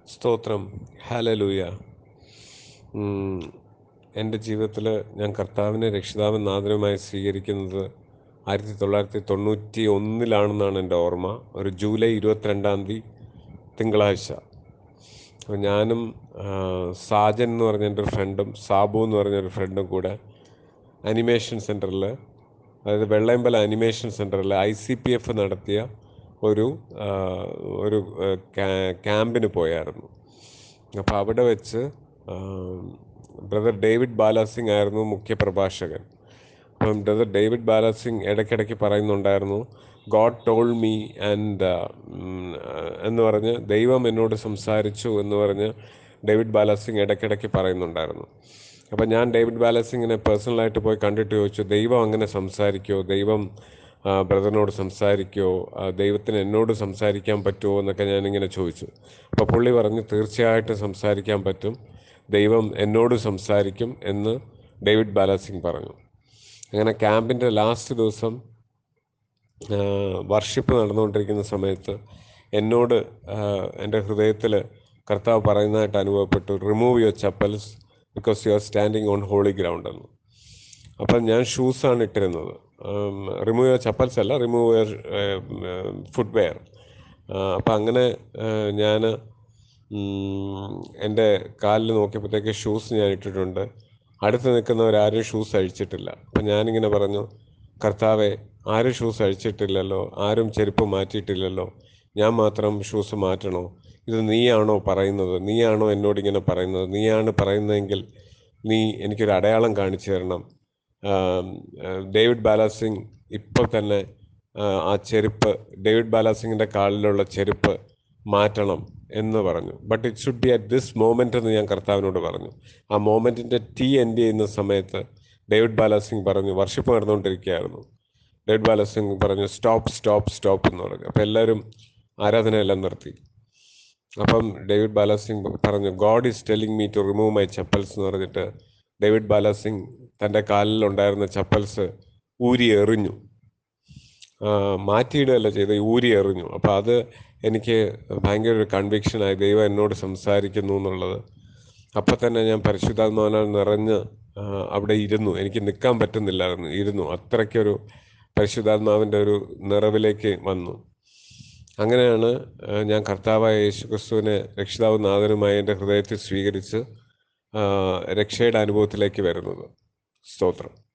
സ്തോത്രം ഹലലൂയ എൻ്റെ ജീവിതത്തിൽ ഞാൻ കർത്താവിനെ രക്ഷിതാവും നാഥനുമായി സ്വീകരിക്കുന്നത് ആയിരത്തി തൊള്ളായിരത്തി തൊണ്ണൂറ്റി ഒന്നിലാണെന്നാണ് എൻ്റെ ഓർമ്മ ഒരു ജൂലൈ ഇരുപത്തിരണ്ടാം തീയതി തിങ്കളാഴ്ച അപ്പോൾ ഞാനും ആ, സാജൻ എന്ന് പറഞ്ഞ എൻ്റെ ഒരു ഫ്രണ്ടും സാബു എന്ന് പറഞ്ഞൊരു ഫ്രണ്ടും കൂടെ അനിമേഷൻ സെൻറ്ററിൽ അതായത് വെള്ളയമ്പല അനിമേഷൻ സെൻറ്ററിൽ ഐ സി പി എഫ് നടത്തിയ ഒരു ആ, ഒരു ആ, ക്യാ- ക്യാമ്പിന് പോയായിരുന്നു അപ്പോൾ അവിടെ വെച്ച് ബ്രദർ ഡേവിഡ് ബാലാസിംഗ് ആയിരുന്നു മുഖ്യ പ്രഭാഷകൻ അപ്പം ബ്രദർ ഡേവിഡ് ബാലാസിംഗ് ഇടയ്ക്കിടയ്ക്ക് പറയുന്നുണ്ടായിരുന്നു ഗോഡ് ടോൾ മീ ആൻഡ് എന്ന് പറഞ്ഞ് ദൈവം എന്നോട് സംസാരിച്ചു എന്ന് പറഞ്ഞ് ഡേവിഡ് ബാലാസിംഗ് ഇടയ്ക്കിടയ്ക്ക് പറയുന്നുണ്ടായിരുന്നു അപ്പം ഞാൻ ഡേവിഡ് ബാലസിങ്ങിനെ പേഴ്സണലായിട്ട് പോയി കണ്ടിട്ട് ചോദിച്ചു ദൈവം അങ്ങനെ സംസാരിക്കുമോ ദൈവം ആ, ബ്രദറിനോട് സംസാരിക്കുമോ ആ, ദൈവത്തിന് എന്നോട് സംസാരിക്കാൻ പറ്റുമോ എന്നൊക്കെ ഞാനിങ്ങനെ ചോദിച്ചു അപ്പോൾ പുള്ളി പറഞ്ഞു തീർച്ചയായിട്ടും സംസാരിക്കാൻ പറ്റും ദൈവം എന്നോട് സംസാരിക്കും എന്ന് ഡേവിഡ് ബാലാസിംഗ് പറഞ്ഞു അങ്ങനെ ക്യാമ്പിൻ്റെ ലാസ്റ്റ് ദിവസം വർഷിപ്പ് നടന്നുകൊണ്ടിരിക്കുന്ന സമയത്ത് എന്നോട് എൻ്റെ ഹൃദയത്തിൽ കർത്താവ് പറയുന്നതായിട്ട് അനുഭവപ്പെട്ടു remove your chappals because you are standing on holy ground എന്ന് അപ്പം ഞാൻ ഷൂസാണ് ഇട്ടിരുന്നത് റിമൂവ് യുവർ ചപ്പൽസ് അല്ല റിമൂവ് യുവർ ഫുഡ് വെയർ അപ്പം അങ്ങനെ ഞാൻ എൻ്റെ കാലിൽ നോക്കിയപ്പോഴത്തേക്ക് ഷൂസ് ഞാൻ ഇട്ടിട്ടുണ്ട് അടുത്ത് നിൽക്കുന്നവരാരും ഷൂസ് അഴിച്ചിട്ടില്ല അപ്പം ഞാനിങ്ങനെ പറഞ്ഞു കർത്താവെ ആരും ഷൂസ് അഴിച്ചിട്ടില്ലല്ലോ ആരും ചെരുപ്പ് മാറ്റിയിട്ടില്ലല്ലോ ഞാൻ മാത്രം ഷൂസ് മാറ്റണോ ഇത് നീയാണോ പറയുന്നത് നീയാണോ എന്നോട് ഇങ്ങനെ പറയുന്നത് നീയാണ് പറയുന്നതെങ്കിൽ നീ എനിക്കൊരു അടയാളം കാണിച്ചു തരണം ആം, ആ, ഡേവിഡ് ബാലാസിംഗ് ഇപ്പോൾ തന്നെ ആ, ആ ചെരുപ്പ് ഡേവിഡ് ബാലാസിങ്ങിൻ്റെ കാലിലുള്ള ചെരുപ്പ് മാറ്റണം എന്ന് പറഞ്ഞു but it should be at this moment എന്ന് ഞാൻ കർത്താവിനോട് പറഞ്ഞു ആ മോമെൻറ്റിൻ്റെ ടീ എൻഡ് ചെയ്യുന്ന സമയത്ത് ഡേവിഡ് ബാലാസിംഗ് പറഞ്ഞു വർഷിപ്പ് നടന്നുകൊണ്ടിരിക്കുകയായിരുന്നു ഡേവിഡ് ബാലാസിംഗ് പറഞ്ഞു സ്റ്റോപ്പ് സ്റ്റോപ്പ് സ്റ്റോപ്പ് എന്ന് പറഞ്ഞു അപ്പോൾ എല്ലാവരും ആരാധനയെല്ലാം നിർത്തി അപ്പം ഡേവിഡ് ബാലാസിംഗ് പറഞ്ഞു God is telling me to remove my chappals എന്ന് പറഞ്ഞിട്ട് ഡേവിഡ് ബാലാസിംഗ് തൻ്റെ കാലിലുണ്ടായിരുന്ന ചപ്പൽസ് ഊരി എറിഞ്ഞു ആ, മാറ്റിയിടുകയല്ല ചെയ്ത് ഊരി എറിഞ്ഞു അപ്പോൾ അത് എനിക്ക് ഭയങ്കര ഒരു കൺവിക്ഷനായി ദൈവം എന്നോട് സംസാരിക്കുന്നു എന്നുള്ളത് അപ്പം തന്നെ ഞാൻ പരിശുദ്ധാത്മാവിനാൽ നിറഞ്ഞ് ആ, അവിടെ ഇരുന്നു എനിക്ക് നിൽക്കാൻ പറ്റുന്നില്ലായിരുന്നു ഇരുന്നു അത്രയ്ക്കൊരു പരിശുദ്ധാത്മാവിൻ്റെ ഒരു നിറവിലേക്ക് വന്നു അങ്ങനെയാണ് ആ, ഞാൻ കർത്താവായ യേശു ക്രിസ്തുവിനെ രക്ഷിതാവ് നാഥനുമായി എൻ്റെ ഹൃദയത്തിൽ സ്വീകരിച്ച് ആ, രക്ഷയുടെ അനുഭവത്തിലേക്ക് വരുന്നത് സ്തോത്രം